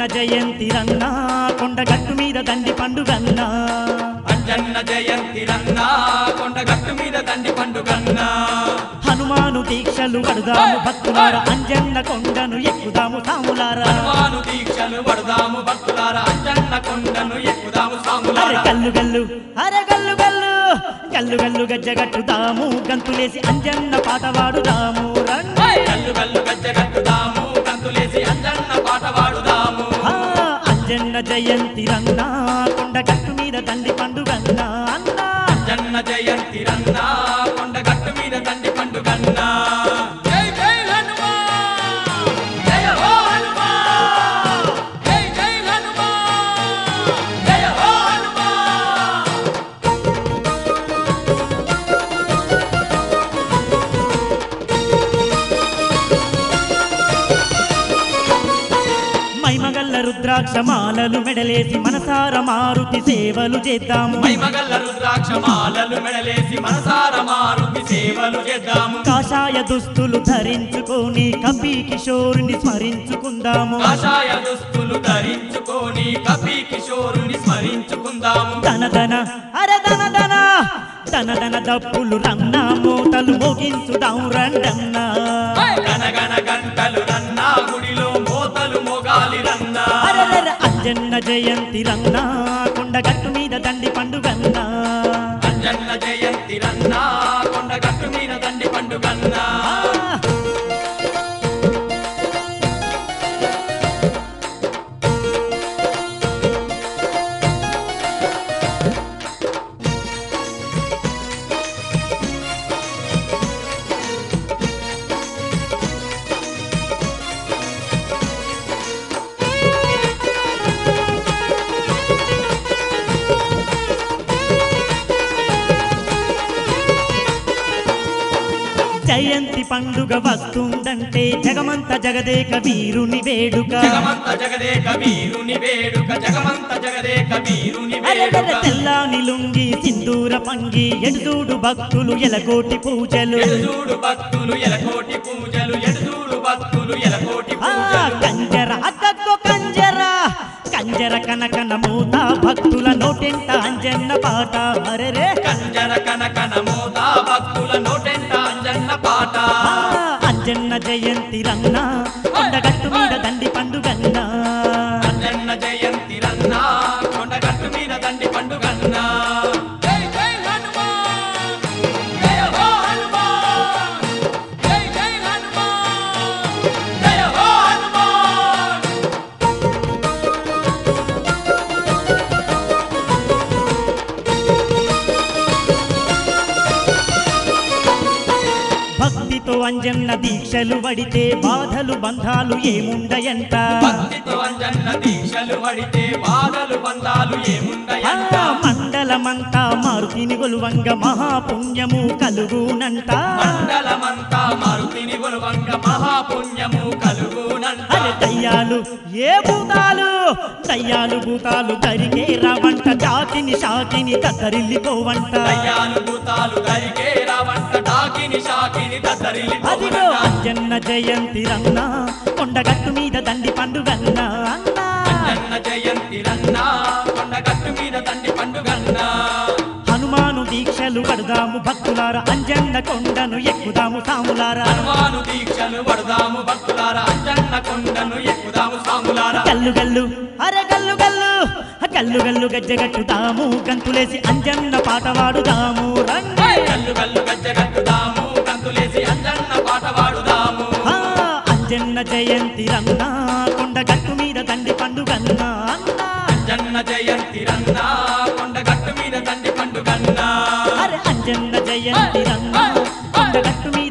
జయంతి రన్నా కొండగట్టు మీద దండి పండుగన్నా అంజన్న జయంతి రన్నా కొండగట్టు మీద దండి పండుగన్నా హనుమాను దీక్షలు పడుదాము భక్తులార అంజన్న కొండను ఎక్కుదాము తాములారా హనుమాను దీక్షలు పడదాము భక్తులారా అంజన్న కొండను ఎక్కుదాము అరే సాములారా గల్లు గల్లు అరే గల్లు గల్లు గల్లు గల్లు గజ్జగట్టుదాము గంతులేసి అంజన్న పాట పాడుదాము రండి గల్లు గల్లు గజ్జగట్టుదాము కంతులేసి అంజన్న పాట పాడుదాము ఆ, అంజన్న జయంతి రన్నా కొండగట్టు మీద దండి పండుగన్నా అన్నా అంజన్న జయంతి రన్నా కొండగట్టు మీద దండి పండుగన్నా జై జై హనుమాన్ జయ హో హనుమాన్ జై జై హనుమాన్ జయ హో హనుమాన్ మైమగల్ల రుద్రాక్ష మాలలు మెడలేసి మనసార మారుతి సేవలు చేద్దాము మైమగల్ల రుద్రాక్ష మాలలు మెడలేసి మనసార మారుతి సేవలు చేద్దాము కాషాయ దుస్తులు ధరించుకొని కపి కిషోరుని స్మరించుకుందాము కాషాయ దుస్తులు ధరించుకొని కపి కిషోరుని స్మరించుకుందాము ధన ధన అరే ధన ధన ధన ధన దప్పులు రన్నా మూటలు మోగించుదాం రండన్నా గనగన గంటలు రన్నా గుడిలో మోతలు మోగాలి రన్నా అరెరెర అంజన్న జయంతి రన్నా కొండగట్టు మీద దండి పండుగన్నా అంజన్న జయంతి రన్నా కొండగట్టు మీద దండి పండుగన్నా ఆ! జయంతి పండుగ వస్తుందంటే జగమంత జగదేక వీరుని వేడుక జగమంత జగదే కబీరుని వేడుక జగమంత జగదే కబీరుని అరెరెర వేడుక తెల్లాని లుంగి సింధూర పంగి ఎడుదూడు భక్తులు ఎలకోటి పూజలు ఎడుదూడు భక్తులు ఎలకోటి పూజలు ఎడుదూడు భక్తులు ఎలకోటి ఆ పూజలు కంజర అక్కక్కో కంజర కంజర కనకన మూత భక్తుల నోటెంట అంజన్న పాట అరెరే కంజర కనకన మోత భక్తుల నోటెంట అంజన్న పాట ఆ, అంజన్న జయంతి రన్నా కొండగట్టు మీద దండి పండుగన్నా అంజన్న జయంతి రన్నా కొండగట్టు మీద దండి పండుగన్నా జై జై హనుమాన్ జయ హో హనుమాన్ జై జై హనుమాన్ జయ హో హనుమాన్ భక్తితో అంజన్న దీక్షలు వడితే బాధలు బంధాలు ఏముండయంట భక్తితో అంజన్న దీక్షలు పడితే బాధలు బంధాలు ఆ, ఏముండయంట మండలమంతా మారుతిని గొలువంగ మహాపుణ్యము కలుగునంట మండలమంతా మారుతిని గొలువంగ మహాపుణ్యము కలుగునంట అరే దయ్యాలు ఏ భూతాలు దయ్యాలు భూతాలు దరికే రావంట జాతిని షాకిని కద్దరిల్లిపోవంట దయ్యాలు భూతాలు దరికే రావంట డాకిని షాకిని దద్దరిల్లి అదిగో అంజన్న జయంతి రన్నా కొండగట్టు మీద దండి పండుగన్నా అన్నా అంజన్న జయంతి రన్నా కొండగట్టు మీద దండి పండుగన్నా హనుమాను దీక్షలు పడదాము భక్తులార అంజన్న కొండను ఎక్కుదాము తాములారా హనుమాను దీక్షలు పడదాము భక్తులారా అంజన్న కొండను ఎక్కుదాము సాములారా గల్లు గల్లు అరే గల్లు గల్లు గల్లు గల్లు గజ్జగట్టుదాము గంతులేసి అంజన్న పాట పాడుదాము రండి గల్లు గల్లు గజ్జగట్టుదాము కంతులేసి అంజన్న పాట పాడుదాము ఆ, అంజన్న జయంతి రన్నా కొండగట్టు మీద దండి పండుగన్నా అన్నా అంజన్న జయంతి రన్నా కొండగట్టు మీద దండి పండుగన్నా అరే అంజన్న జయంతి రన్నా కొండగట్టు మీద